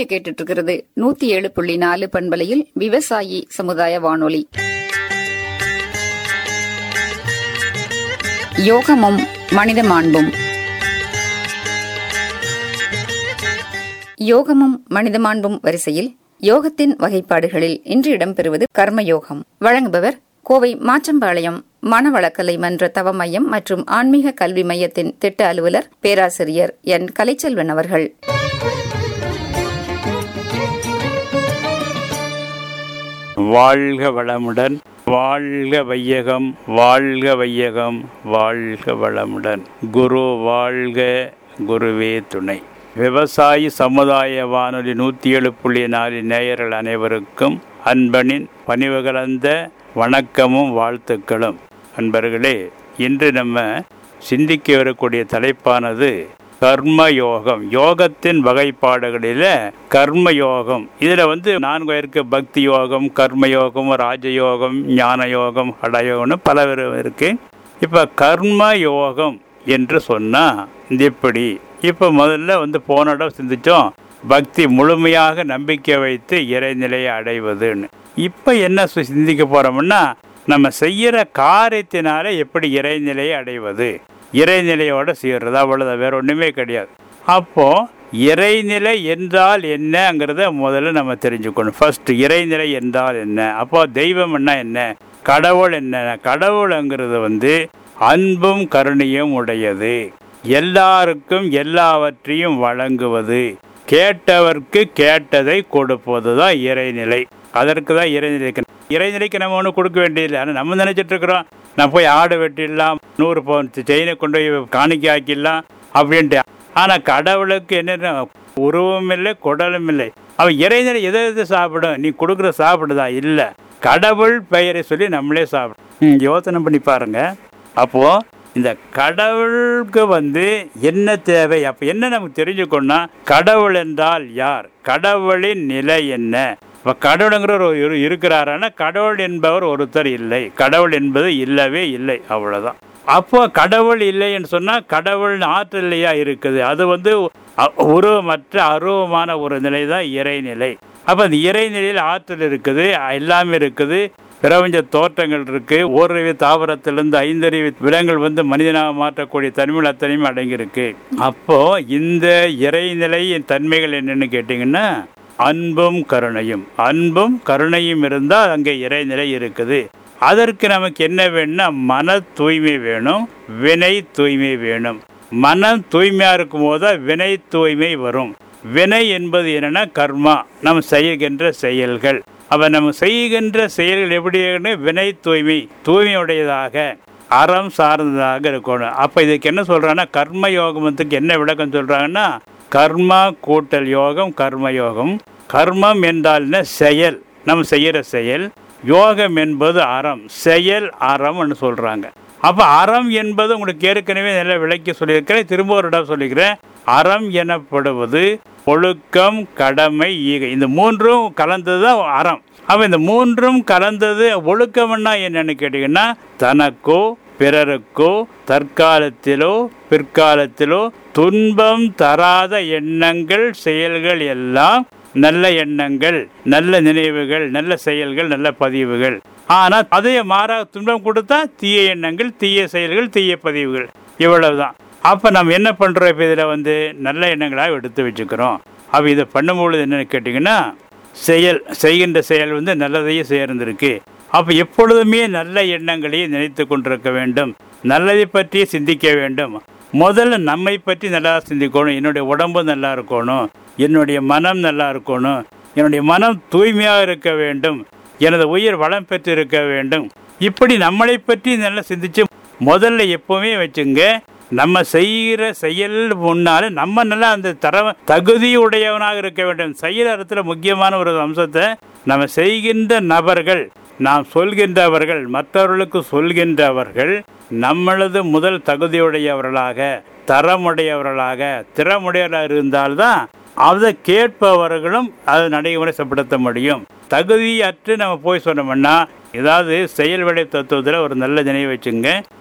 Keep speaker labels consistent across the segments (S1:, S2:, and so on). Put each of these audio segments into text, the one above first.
S1: கேட்டுட்டு இருக்கிறது நூத்தி ஏழு புள்ளி நாலு பண்பலையில் விவசாயி சமுதாய வானொலி யோகமும் மனித மாண்பும் யோகமும் மனித மாண்பும் வரிசையில் யோகத்தின் வகைப்பாடுகளில் இன்று இடம்பெறுவது கர்மயோகம் வழங்குபவர் கோவை மாச்சம்பாளையம் மனவளக்கலை மன்ற தவ மையம் மற்றும் ஆன்மீக கல்வி மையத்தின் திட்ட அலுவலர் பேராசிரியர் என் கலைச்செல்வன் அவர்கள்
S2: வாழ்க வளமுடன் வாழ்க வையகம் வாழ்க வையகம் வாழ்க வளமுடன் குரு வாழ்க குருவே துணை விவசாயி சமுதாய வானொலி நூற்றி ஏழு புள்ளி நாலு நேயர்கள் அனைவருக்கும் அன்பனின் பணிவு கலந்த வணக்கமும் வாழ்த்துக்களும் அன்பர்களே இன்று நம்ம சிந்திக்க வரக்கூடிய தலைப்பானது கர்ம யோகம் யோகத்தின் வகைப்பாடுகளில் கர்ம யோகம் இதில் வந்து நான்கு பேருக்கு பக்தி யோகம் கர்ம யோகம் ராஜயோகம் ஞான யோகம் ஹடயோகம்னு பல பேர் இருக்கு இப்போ கர்ம யோகம் என்று சொன்னால் இந்த இப்படி இப்போ முதல்ல வந்து போன இடம் சிந்திச்சோம் பக்தி முழுமையாக நம்பிக்கை வைத்து இறைநிலையை அடைவதுன்னு இப்போ என்ன சு- சிந்திக்க போறோம்னா நம்ம செய்யற காரியத்தினால எப்படி இறைநிலையை அடைவது இறைநிலையோட செய்யறது அவ்வளவுதான் வேற ஒண்ணுமே கிடையாது அப்போ இறைநிலை என்றால் என்னங்கிறத முதல்ல நம்ம தெரிஞ்சுக்கணும் ஃபர்ஸ்ட் இறைநிலை என்றால் என்ன அப்போ தெய்வம்னா என்ன கடவுள் என்ன கடவுளுங்கிறது வந்து அன்பும் கருணையும் உடையது எல்லாருக்கும் எல்லாவற்றையும் வழங்குவது கேட்டவர்க்கு கேட்டதை கொடுப்பது தான் இறைநிலை அதற்கு தான் இறைநிலைக்கு இறைநிலைக்கு நம்ம ஒன்றும் கொடுக்க வேண்டியதில்லை ஆனால் நம்ம நினைச்சிட்டு இருக்கிறோம் நான் போய் ஆடு வெட்டிடலாம் நூறு பவுன் செயினை கொண்டு போய் காணிக்கை ஆக்கிடலாம் அப்படின்ட்டு ஆனால் கடவுளுக்கு என்ன உருவம் இல்லை குடலும் இல்லை அவன் இறைநிலை எதை எது சாப்பிடும் நீ கொடுக்குற சாப்பிடுதா இல்லை கடவுள் பெயரை சொல்லி நம்மளே சாப்பிடும் யோசனை பண்ணி பாருங்க அப்போ இந்த கடவுளுக்கு வந்து என்ன தேவை அப்ப என்ன நமக்கு தெரிஞ்சுக்கணும்னா கடவுள் என்றால் யார் கடவுளின் நிலை என்ன இப்ப கடவுளுங்கிற ஒரு இரு- இருக்கிறாரானா கடவுள் என்பவர் ஒருத்தர் இல்லை கடவுள் என்பது இல்லவே இல்லை அவ்வளவுதான் அப்போ கடவுள் இல்லைன்னு சொன்னா கடவுள் ஆற்றலையா இருக்குது அது வந்து அ- உருவமற்ற அருவமான ஒரு நிலை தான் இறைநிலை அப்ப அந்த இறைநிலையில் ஆற்றல் இருக்குது எல்லாமே இருக்குது பிரபஞ்ச தோற்றங்கள் இருக்கு ஓரறிவு தாவரத்திலிருந்து ஐந்தறிவு விலங்குகள் வந்து மனிதனாக மாற்றக்கூடிய தன்மைகள் அத்தனையும் அடங்கியிருக்கு அப்போ இந்த இறைநிலையின் தன்மைகள் என்னன்னு கேட்டீங்கன்னா அன்பும் கருணையும் அன்பும் கருணையும் இருந்தால் அங்கே இறைநிலை இருக்குது அதற்கு நமக்கு என்ன வேணும்னா மன தூய்மை வேணும் வினை தூய்மை வேணும் மனம் தூய்மையா இருக்கும் போது வினை தூய்மை வரும் வினை என்பது என்னன்னா கர்மா நம்ம செய்கின்ற செயல்கள் அப்ப நம்ம செய்கின்ற செயல்கள் எப்படி இருக்கணும்? வினை தூய்மை தூய்மையுடையதாக அறம் சார்ந்ததாக இருக்கணும் அப்ப இதுக்கு என்ன சொல்றாங்கன்னா கர்ம யோகத்துக்கு என்ன விளக்கம் சொல்றாங்கன்னா கர்மா கூட்டல் யோகம் கர்ம யோகம் கர்மம் என்றால் என்ன செயல் நம்ம செய்யற செயல் யோகம் என்பது அறம் செயல் அறம்னு சொல்றாங்க அப்ப அறம் என்பது உங்களுக்கு ஏற்கனவே நல்லா விளக்கி சொல்லியிருக்கிறேன் திரும்ப ஒரு இடம் சொல்லிக்கிறேன் அறம் எனப்படுவது ஒழுக்கம் கடமை ஈகை இந்த மூன்றும் கலந்தது தான் அறம் அப்ப இந்த மூன்றும் கலந்தது ஒழுக்கம்னா என்னன்னு கேட்டீங்கன்னா தனக்கோ பிறருக்கோ தற்காலத்திலோ பிற்காலத்திலோ துன்பம் தராத எண்ணங்கள் செயல்கள் எல்லாம் நல்ல எண்ணங்கள் நல்ல நினைவுகள் நல்ல செயல்கள் நல்ல பதிவுகள் ஆனா அதே மாறா துன்பம் கொடுத்தா தீய எண்ணங்கள் தீய செயல்கள் தீய பதிவுகள் இவ்வளவுதான் அப்ப நம்ம என்ன பண்றோம் இப்ப இதுல வந்து நல்ல எண்ணங்களாக எடுத்து வச்சுக்கிறோம் அப்ப இதை பண்ணும்பொழுது என்னன்னு கேட்டீங்கன்னா செயல் செய்கின்ற செயல் வந்து நல்லதையே சேர்ந்திருக்கு அப்ப எப்பொழுதுமே நல்ல எண்ணங்களையே நினைத்து கொண்டிருக்க வேண்டும் நல்லதை பற்றி சிந்திக்க வேண்டும் முதல்ல நம்மை பற்றி நல்லா சிந்திக்கணும் என்னுடைய உடம்பு நல்லா இருக்கணும் என்னுடைய மனம் நல்லா இருக்கணும் என்னுடைய மனம் தூய்மையாக இருக்க வேண்டும் எனது உயிர் வளம் பெற்று இருக்க வேண்டும் இப்படி நம்மளை பற்றி நல்லா சிந்திச்சு முதல்ல எப்பவுமே வச்சுங்க நம்ம செய்கிற செயல் முன்னால நம்ம நல்லா அந்த தர தகுதியுடையவனாக இருக்க வேண்டும் செயல் அறத்துல முக்கியமான ஒரு அம்சத்தை நம்ம செய்கின்ற நபர்கள் நாம் சொல்கின்றவர்கள் மற்றவர்களுக்கு சொல்கின்றவர்கள் நம்மளது முதல் தகுதியுடையவர்களாக தரமுடையவர்களாக திறமுடையவர்களாக இருந்தால்தான் அதை கேட்பவர்களும் அதை நடைமுறைப்படுத்த முடியும் தகுதியற்று நம்ம போய் சொன்னோம்னா ஏதாவது செயல் விடை தத்துவத்தில் ஒரு நல்ல நினைவு வச்சுங்க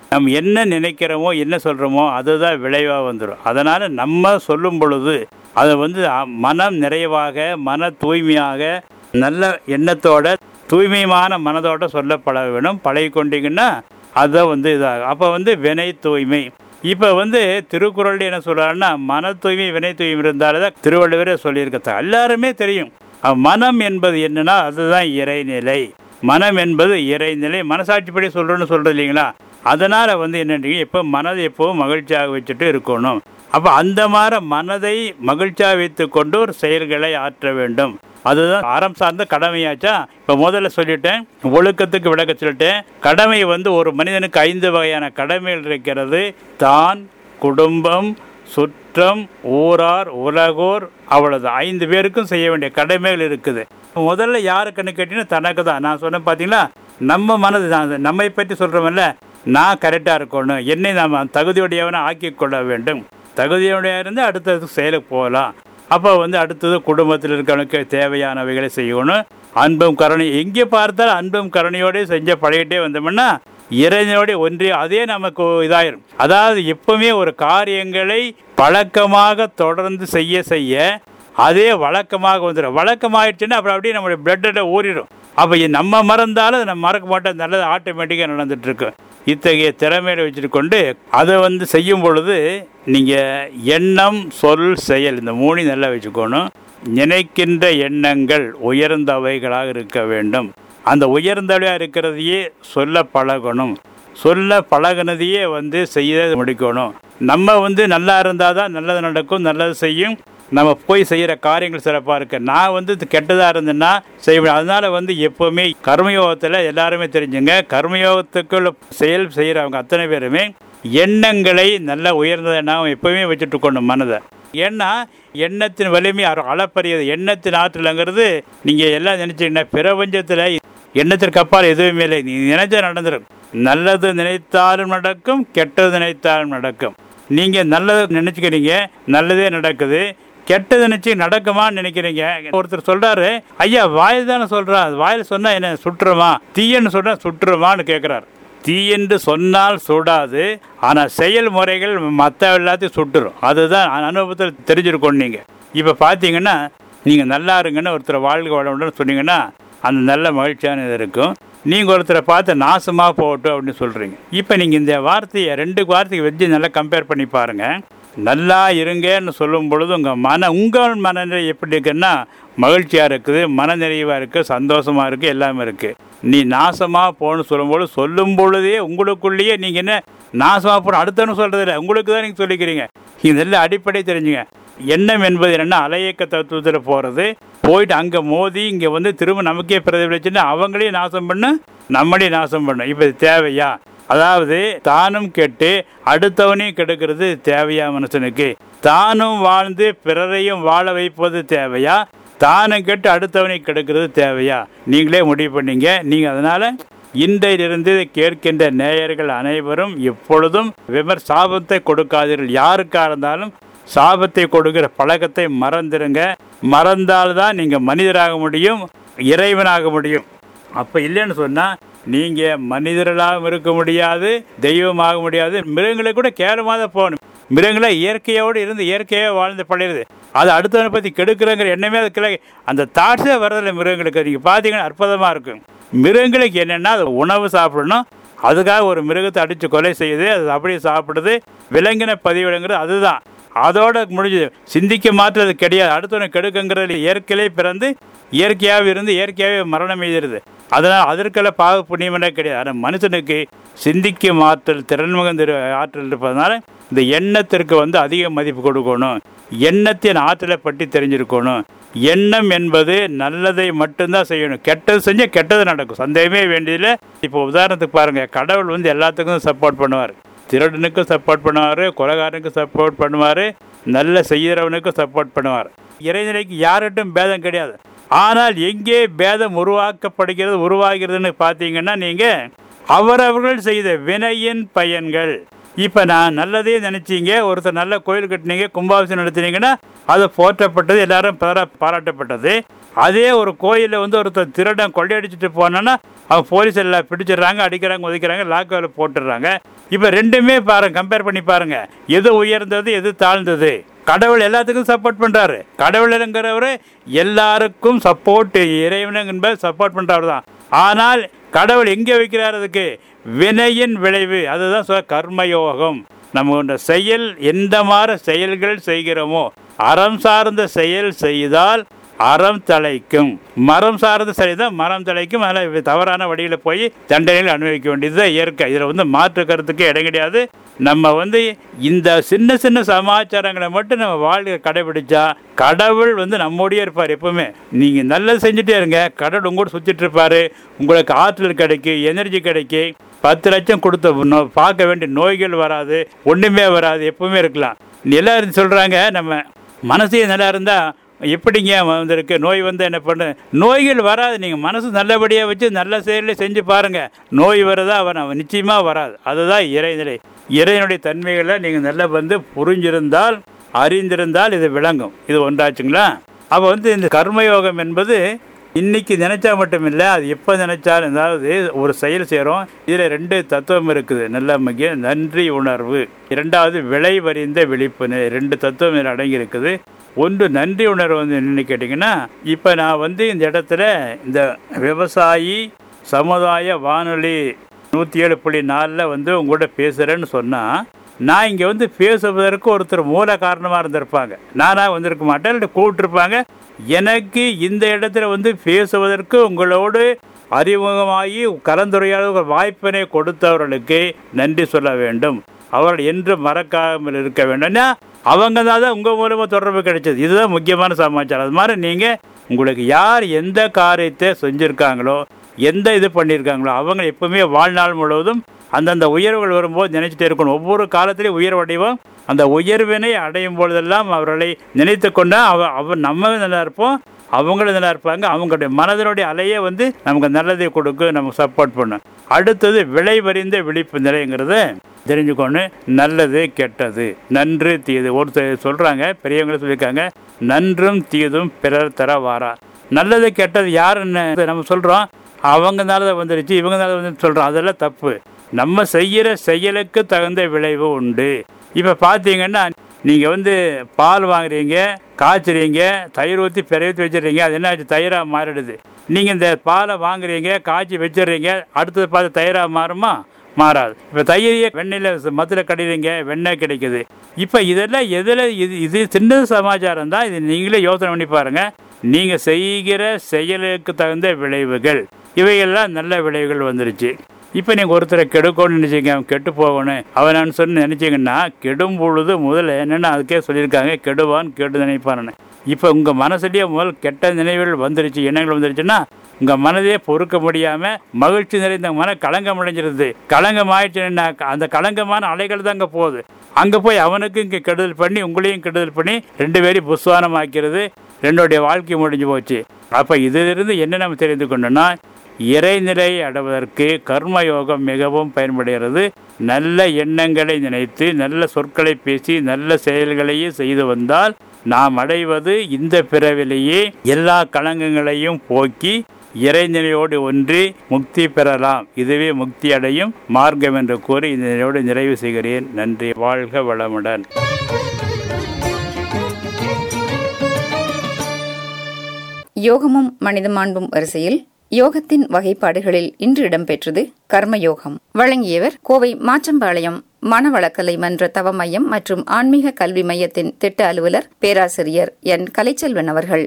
S2: நம்ம என்ன நினைக்கிறோமோ என்ன சொல்கிறோமோ அதுதான் விளைவாக வந்துடும் அதனால் நம்ம சொல்லும் பொழுது அதை வந்து அ- மனம் நிறைவாக மன தூய்மையாக நல்ல எண்ணத்தோட தூய்மையான மனதோட சொல்ல பழக வேணும் பழகி கொண்டீங்கன்னா அதை வந்து இதாகும் அப்போ வந்து வினை தூய்மை இப்போ வந்து திருக்குறள் என்ன சொல்றாருன்னா மன தூய்மை வினை தூய்மை இருந்தாலே தான் திருவள்ளுவரே சொல்லியிருக்க எல்லாருமே தெரியும் அஹ் மனம் என்பது என்னன்னா அதுதான் இறைநிலை மனம் என்பது இறைநிலை மனசாட்சிப்படி சொல்றோன்னு சொல்றது இல்லைங்களா அதனால வந்து என்னன்றீங்க இப்போ மனதை எப்பவும் மகிழ்ச்சியாக வச்சுட்டு இருக்கணும் அப்போ அந்த மாதிரி மனதை மகிழ்ச்சியாக வைத்துக் கொண்டு ஒரு செயல்களை ஆற்ற வேண்டும் அதுதான் அறம் சார்ந்த கடமையாச்சா இப்போ முதல்ல சொல்லிட்டேன் ஒழுக்கத்துக்கு விளக்க சொல்லிட்டேன் கடமை வந்து ஒரு மனிதனுக்கு ஐந்து வகையான கடமைகள் இருக்கிறது தான் குடும்பம் சுற்றம் ஊரார் உலகோர் அவ்வளவு ஐந்து பேருக்கும் செய்ய வேண்டிய கடமைகள் இருக்குது முதல்ல யாருக்குன்னு கேட்டீங்கன்னா தனக்கு தான் நான் சொன்னேன் பார்த்தீங்களா நம்ம மனது நான் நம்மை பற்றி சொல்கிறோம்ல நான் கரெக்டாக இருக்கணும் என்னை நாம் தகுதியுடையவனை ஆக்கி கொள்ள வேண்டும் தகுதியுடைய இருந்து அடுத்தது செயலுக்கு போகலாம் அப்போ வந்து அடுத்தது குடும்பத்தில் இருக்கிறவனுக்கு தேவையானவைகளை செய்யணும் அன்பும் கருணை எங்கே பார்த்தாலும் அன்பும் கருணையோடு செஞ்ச பழகிட்டே வந்தோம்னா இறைவனோட ஒன்றி அதே நமக்கு இதாயிரும் அதாவது எப்பவுமே ஒரு காரியங்களை பழக்கமாக தொடர்ந்து செய்ய செய்ய அதே வழக்கமாக வந்துடும் வழக்கமாயிடுச்சுன்னா அப்புறம் அப்படியே நம்மளுடைய பிளட்டில் ஊறிடும் அப்போ நம்ம மறந்தாலும் அதை நம்ம மறக்க மாட்டோம் நல்லது ஆட்டோமேட்டிக்காக நடந்துட்டு இருக்கு இத்தகைய திறமையை வச்சுட்டு கொண்டு அதை வந்து செய்யும் பொழுது நீங்கள் எண்ணம் சொல் செயல் இந்த மூணையும் நல்லா வச்சுக்கணும் நினைக்கின்ற எண்ணங்கள் உயர்ந்தவைகளாக இருக்க வேண்டும் அந்த உயர்ந்தவையாக இருக்கிறதையே சொல்ல பழகணும் சொல்ல பழகுனதையே வந்து செய்ய முடிக்கணும் நம்ம வந்து நல்லா இருந்தால் தான் நல்லது நடக்கும் நல்லது செய்யும் நம்ம போய் செய்கிற காரியங்கள் சிறப்பாக இருக்கு நான் வந்து இது கெட்டதாக இருந்தேன்னா செய்வேன் அதனால வந்து எப்போவுமே கர்மயோகத்தில் எல்லாருமே தெரிஞ்சுங்க கர்மயோகத்துக்குள்ள செயல் செய்கிறவங்க அத்தனை பேருமே எண்ணங்களை நல்ல உயர்ந்ததை நாம் எப்பவுமே வச்சுட்டு இருக்கணும் மனதை ஏன்னா எண்ணத்தின் வலிமை அற- அளப்பரியது எண்ணத்தின் ஆற்றலுங்கிறது நீங்கள் எல்லாம் நினைச்சீங்கன்னா பிரபஞ்சத்தில் எண்ணத்திற்கு அப்பால் எதுவுமே இல்லை நீ நினைச்சா நடந்துடும் நல்லது நினைத்தாலும் நடக்கும் கெட்டது நினைத்தாலும் நடக்கும் நீங்கள் நல்லது நினச்சிக்கிறீங்க நல்லதே நடக்குது கெட்டது நினச்சி நடக்குமான்னு நினைக்கிறீங்க ஒருத்தர் சொல்கிறாரு ஐயா வாயில் தானே சொல்கிறா வாயில் சொன்னால் என்ன சுற்றுமா தீயன்னு சொன்னால் சுற்றுமான்னு கேட்குறாரு தீயென்று சொன்னால் சுடாது ஆனால் செயல்முறைகள் மற்ற எல்லாத்தையும் சுட்டுரும் அதுதான் அனுபவத்தில் தெரிஞ்சிருக்கணும் நீங்கள் இப்போ பார்த்தீங்கன்னா நீங்கள் நல்லா இருங்கன்னு ஒருத்தர் வாழ்க்கை வளமுடன் சொன்னீங்கன்னா அந்த நல்ல மகிழ்ச்சியான இது இருக்கும் நீங்கள் ஒருத்தரை பார்த்து நாசமாக போகட்டும் அப்படின்னு சொல்கிறீங்க இப்போ நீங்கள் இந்த வார்த்தையை ரெண்டு வார்த்தையை வச்சு நல்லா கம்பேர் பண்ணி பாருங்கள் நல்லா இருங்கன்னு சொல்லும் பொழுது உங்கள் மன உங்கள் மனநிலை எப்படி இருக்குன்னா மகிழ்ச்சியாக இருக்குது மனநிறைவாக இருக்குது சந்தோஷமாக இருக்குது எல்லாமே இருக்குது நீ நாசமாக போகணும்னு சொல்லும்போது சொல்லும் பொழுதே உங்களுக்குள்ளேயே நீங்கள் என்ன நாசமாக போகணும் அடுத்தவனு சொல்கிறது இல்லை உங்களுக்கு தான் நீங்கள் சொல்லிக்கிறீங்க இதெல்லாம் அடிப்படை தெரிஞ்சுங்க எண்ணம் என்பது என்னன்னா அலையக்க தத்துவத்தில் போகிறது போயிட்டு அங்கே மோதி இங்கே வந்து திரும்ப நமக்கே பிரதிபலிச்சுன்னா அவங்களையும் நாசம் பண்ணு நம்மளையும் நாசம் பண்ணும் இப்போ இது தேவையா அதாவது தானும் கெட்டு அடுத்தவனையும் கெடுக்கிறது தேவையா மனுஷனுக்கு தானும் வாழ்ந்து பிறரையும் வாழ வைப்பது தேவையா தானும் கெட்டு அடுத்தவனை கெடுக்கிறது தேவையா நீங்களே முடிவு பண்ணீங்க நீங்கள் அதனால் இன்றையிலிருந்து கேட்கின்ற நேயர்கள் அனைவரும் எப்பொழுதும் விமர் சாபத்தை கொடுக்காதீர்கள் யாருக்காக இருந்தாலும் சாபத்தை கொடுக்கிற பழக்கத்தை மறந்துடுங்க மறந்தால்தான் நீங்கள் மனிதராக முடியும் இறைவனாக முடியும் அப்போ இல்லைன்னு சொன்னால் நீங்கள் மனிதர்களாகவும் இருக்க முடியாது தெய்வமாக முடியாது மிருகங்களை கூட கேவலமாக தான் போகணும் மிருகங்களை இயற்கையோடு இருந்து இயற்கையாக வாழ்ந்து பழையது அது அடுத்தவனை பற்றி கெடுக்கிறங்கிற எண்ணமே அதுக்குள்ள அந்த தாட்ஸே வர்றதில்ல மிருகங்களுக்கு நீங்கள் பார்த்தீங்கன்னா அற்புதமாக இருக்கும் மிருகங்களுக்கு என்னென்னா அது உணவு சாப்பிடணும் அதுக்காக ஒரு மிருகத்தை அடித்து கொலை செய்யுது அது அப்படியே சாப்பிடுது விலங்கின பதிவிடங்கிறது அதுதான் அதோட முடிஞ்சது சிந்திக்க மாற்றுறது கிடையாது அடுத்தவனை கெடுக்குங்கிறது இயற்கையிலே பிறந்து இயற்கையாக இருந்து இயற்கையாகவே மரணம் எழுதிருது அதனால் அதற்கெல்லாம் பாவ புண்ணியமெல்லாம் கிடையாது ஆனால் மனுஷனுக்கு சிந்திக்க ஆற்றல் திறன் மிகுந்த ஆற்றல் இருப்பதனால இந்த எண்ணத்திற்கு வந்து அதிக மதிப்பு கொடுக்கணும் எண்ணத்தின் ஆற்றலை பற்றி தெரிஞ்சிருக்கணும் எண்ணம் என்பது நல்லதை மட்டும்தான் செய்யணும் கெட்டது செஞ்சால் கெட்டது நடக்கும் சந்தேகமே வேண்டியதில்லை இப்போ உதாரணத்துக்கு பாருங்கள் கடவுள் வந்து எல்லாத்துக்கும் சப்போர்ட் பண்ணுவார் திருடனுக்கும் சப்போர்ட் பண்ணுவார் கொலகாரனுக்கும் சப்போர்ட் பண்ணுவார் நல்ல செய்கிறவனுக்கும் சப்போர்ட் பண்ணுவார் இறைநிலைக்கு யார்கிட்டும் பேதம் கிடையாது ஆனால் எங்கே பேதம் உருவாக்கப்படுகிறது உருவாகிறதுன்னு பார்த்தீங்கன்னா நீங்கள் அவரவர்கள் செய்த வினையின் பயன்கள் இப்போ நான் நல்லதே நினச்சிங்க ஒருத்தர் நல்ல கோயில் கட்டினீங்க கும்பாபிஷேகம் நடத்தினீங்கன்னா அது போற்றப்பட்டது எல்லாரும் பாரா பாராட்டப்பட்டது அதே ஒரு கோயிலில் வந்து ஒருத்தர் திருடன் கொள்ளையடிச்சிட்டு போனான்னா அவன் போலீஸ் எல்லாம் பிடிச்சிடுறாங்க அடிக்கிறாங்க உதைக்கிறாங்க லாக்கவில் போட்டுடுறாங்க இப்போ ரெண்டுமே பாருங்க கம்பேர் பண்ணி பாருங்க எது உயர்ந்தது எது தாழ்ந்தது கடவுள் எல்லாத்துக்கும் சப்போர்ட் பண்றாரு கடவுளுங்கிறவர் எல்லாருக்கும் சப்போர்ட் இறைவன் என்பது சப்போர்ட் பண்றவர் தான் ஆனால் கடவுள் எங்கே வைக்கிறார் அதுக்கு வினையின் விளைவு அதுதான் சொல்ல கர்மயோகம் நம்ம இந்த செயல் எந்த மாதிரி செயல்கள் செய்கிறோமோ அறம் சார்ந்த செயல் செய்தால் அறம் தலைக்கும் மரம் சார்ந்த செய்தால் மரம் தலைக்கும் அதில் தவறான வழியில் போய் தண்டனைகள் அனுபவிக்க வேண்டியது இயற்கை இதில் வந்து மாற்று கருத்துக்கு இடம் கிடையாது நம்ம வந்து இந்த சின்ன சின்ன சமாச்சாரங்களை மட்டும் நம்ம வாழ்க்கை கடைபிடிச்சா கடவுள் வந்து நம்மோடயே இருப்பார் எப்பவுமே நீங்கள் நல்லது செஞ்சுட்டே இருங்க கடவுள் உங்களோட சுற்றிட்டு இருப்பாரு உங்களுக்கு ஆற்றல் கிடைக்கும் எனர்ஜி கிடைக்கும் பத்து லட்சம் கொடுத்த நோ- பார்க்க வேண்டிய நோய்கள் வராது ஒன்றுமே வராது எப்பவுமே இருக்கலாம் எல்லாரும் சொல்கிறாங்க நம்ம மனசே நல்லா இருந்தால் எப்படிங்க வந்திருக்கு நோய் வந்து என்ன பண்ணு நோய்கள் வராது நீங்கள் மனசு நல்லபடியாக வச்சு நல்ல செயலை செஞ்சு பாருங்க நோய் வருதா அவன் அவன் நிச்சயமாக வராது அதுதான் இறைநிலை இறைவனுடைய தன்மைகளை நீங்கள் நல்லா வந்து புரிஞ்சிருந்தால் அறிந்திருந்தால் இது விளங்கும் இது ஒன்றாச்சுங்களா அப்போ வந்து இந்த கர்மயோகம் என்பது இன்னைக்கு நினைச்சா மட்டும் இல்லை அது எப்போ நினைச்சாலும் அதாவது ஒரு செயல் செய்கிறோம் இதில் ரெண்டு தத்துவம் இருக்குது நல்ல முக்கியம் நன்றி உணர்வு இரண்டாவது விளை வரிந்த விழிப்பு நிலை. ரெண்டு தத்துவம் இதில் அடங்கி இருக்குது ஒன்று நன்றி உணர்வு வந்து என்னன்னு கேட்டிங்கன்னா இப்போ நான் வந்து இந்த இடத்துல இந்த விவசாயி சமுதாய வானொலி நூற்றி ஏழு புள்ளி நாலில் வந்து உங்கள்கிட்ட பேசுகிறேன்னு சொன்னால் நான் இங்கே வந்து பேசுவதற்கு ஒருத்தர் மூல காரணமாக இருந்திருப்பாங்க நானாக வந்திருக்க மாட்டேன் இல்லை கூப்பிட்டுருப்பாங்க எனக்கு இந்த இடத்துல வந்து பேசுவதற்கு உங்களோடு அறிமுகமாகி கலந்துரையாட ஒரு வாய்ப்பினை கொடுத்தவர்களுக்கு நன்றி சொல்ல வேண்டும் அவர்கள் என்று மறக்காமல் இருக்க வேண்டும்னா அவங்க தான் உங்கள் மூலமாக தொடர்பு கிடைச்சது இதுதான் முக்கியமான சமாச்சாரம் அது மாதிரி நீங்கள் உங்களுக்கு யார் எந்த காரியத்தை செஞ்சுருக்காங்களோ எந்த இது பண்ணியிருக்காங்களோ அவங்க எப்பவுமே வாழ்நாள் முழுவதும் அந்தந்த உயர்வுகள் வரும்போது நினைச்சிட்டே இருக்கணும் ஒவ்வொரு காலத்திலையும் உயர்வு அடைவோம் அந்த உயர்வினை அடையும் பொழுதெல்லாம் அவர்களை நினைத்து கொண்டா அவ அவ நம்ம நல்லா இருப்போம் அவங்களும் நல்லா இருப்பாங்க அவங்களுடைய மனதினுடைய அலையே வந்து நமக்கு நல்லதை கொடுக்கும் நமக்கு சப்போர்ட் பண்ணும் அடுத்தது விளைவறிந்த விழிப்பு நிலைங்கிறத தெரிஞ்சுக்கணும் நல்லது கெட்டது நன்று தீது ஒருத்தர் சொல்றாங்க பெரியவங்களும் சொல்லியிருக்காங்க நன்றும் தீதும் பிறர் தர வாரா நல்லது கெட்டது யாருன்னு நம்ம சொல்றோம் அவங்கனால வந்துருச்சு இவங்கனால வந்து சொல்றோம் அதெல்லாம் தப்பு நம்ம செய்யற செயலுக்கு தகுந்த விளைவு உண்டு இப்ப பாத்தீங்கன்னா நீங்க வந்து பால் வாங்குறீங்க காய்ச்சுறீங்க தயிர் ஊற்றி பிறவித்து வச்சிடுறீங்க அது என்ன ஆச்சு தயிராக மாறிடுது நீங்கள் இந்த பாலை வாங்குறீங்க காய்ச்சி வச்சிடுறீங்க அடுத்தது பார்த்து தயிராக மாறுமா மாறாது இப்போ தயிரையே வெண்ணெயில் மத்தில் கடையிறீங்க வெண்ணெய் கிடைக்குது இப்போ இதெல்லாம் எதில் இது இது சின்ன சமாச்சாரம் தான் இது நீங்களே யோசனை பண்ணி பாருங்க நீங்கள் செய்கிற செயலுக்கு தகுந்த விளைவுகள் இவையெல்லாம் நல்ல விளைவுகள் வந்துருச்சு இப்போ நீங்கள் ஒருத்தரை கெடுக்கணும்னு நினைச்சீங்க அவன் கெட்டு போகணும் அவன் நான் சொன்னு நினைச்சீங்கன்னா கெடும் பொழுது முதல்ல என்னென்னு அதுக்கே சொல்லியிருக்காங்க கெடுவான் கெடு நினைப்பான்னு இப்போ உங்கள் மனசுலேயே முதல் கெட்ட நினைவுகள் வந்துருச்சு எண்ணங்கள் வந்துருச்சுன்னா உங்கள் மனதே பொறுக்க முடியாமல் மகிழ்ச்சி நிறைந்த மன களங்கம் அடைஞ்சிருது களங்கம் ஆயிடுச்சுன்னா அந்த களங்கமான அலைகள் தான் அங்கே போகுது அங்கே போய் அவனுக்கு இங்கே கெடுதல் பண்ணி உங்களையும் கெடுதல் பண்ணி ரெண்டு பேரையும் புஸ்வானம் ஆக்கிறது ரெண்டோடைய வாழ்க்கை முடிஞ்சு போச்சு அப்போ இதிலிருந்து என்ன நம்ம தெரிந்து கொண்டோம்னா இறைநிலை அடைவதற்கு கர்மயோகம் மிகவும் பயன்படுகிறது நல்ல எண்ணங்களை நினைத்து நல்ல சொற்களை பேசி நல்ல செயல்களையே செய்து வந்தால் நாம் அடைவது இந்த பிறவிலேயே எல்லா களங்கங்களையும் போக்கி இறைநிலையோடு ஒன்றி முக்தி பெறலாம் இதுவே முக்தி அடையும் மார்க்கம் என்று கூறி இந்த நிலையோடு நிறைவு செய்கிறேன் நன்றி வாழ்க வளமுடன்
S1: யோகமும் மனித மாண்பும் வரிசையில் யோகத்தின் வகைப்பாடுகளில் இன்று இடம்பெற்றது கர்மயோகம் வழங்கியவர் கோவை மாச்சம்பாளையம் மனவளக்கலை மன்ற தவ மையம் மற்றும் ஆன்மீக கல்வி மையத்தின் திட்ட அலுவலர் பேராசிரியர் என் கலைச்செல்வன் அவர்கள்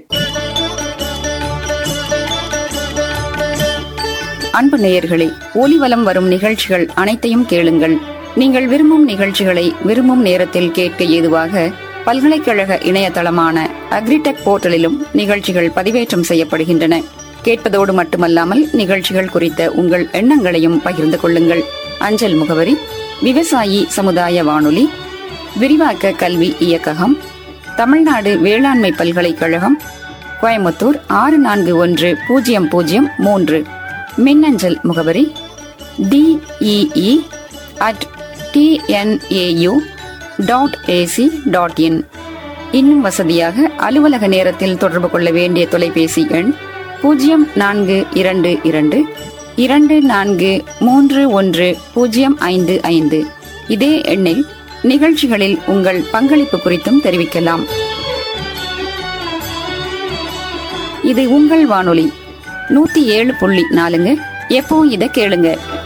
S1: அன்பு நேயர்களே ஒலிவலம் வரும் நிகழ்ச்சிகள் அனைத்தையும் கேளுங்கள் நீங்கள் விரும்பும் நிகழ்ச்சிகளை விரும்பும் நேரத்தில் கேட்க ஏதுவாக பல்கலைக்கழக இணையதளமான அக்ரிடெக் போர்ட்டலிலும் நிகழ்ச்சிகள் பதிவேற்றம் செய்யப்படுகின்றன கேட்பதோடு மட்டுமல்லாமல் நிகழ்ச்சிகள் குறித்த உங்கள் எண்ணங்களையும் பகிர்ந்து கொள்ளுங்கள் அஞ்சல் முகவரி விவசாயி சமுதாய வானொலி விரிவாக்க கல்வி இயக்ககம் தமிழ்நாடு வேளாண்மை பல்கலைக்கழகம் கோயம்புத்தூர் ஆறு நான்கு ஒன்று பூஜ்ஜியம் பூஜ்ஜியம் மூன்று மின்னஞ்சல் முகவரி tee at TNAU dot ac dot in இன்னும் வசதியாக அலுவலக நேரத்தில் தொடர்பு கொள்ள வேண்டிய தொலைபேசி எண் பூஜ்ஜியம் நான்கு இரண்டு இரண்டு இரண்டு நான்கு மூன்று ஒன்று பூஜ்ஜியம் ஐந்து ஐந்து இதே எண்ணில் நிகழ்ச்சிகளில் உங்கள் பங்களிப்பு குறித்தும் தெரிவிக்கலாம் இது உங்கள் வானொலி நூத்தி ஏழு புள்ளி நாலுங்க எப்போ இதை கேளுங்க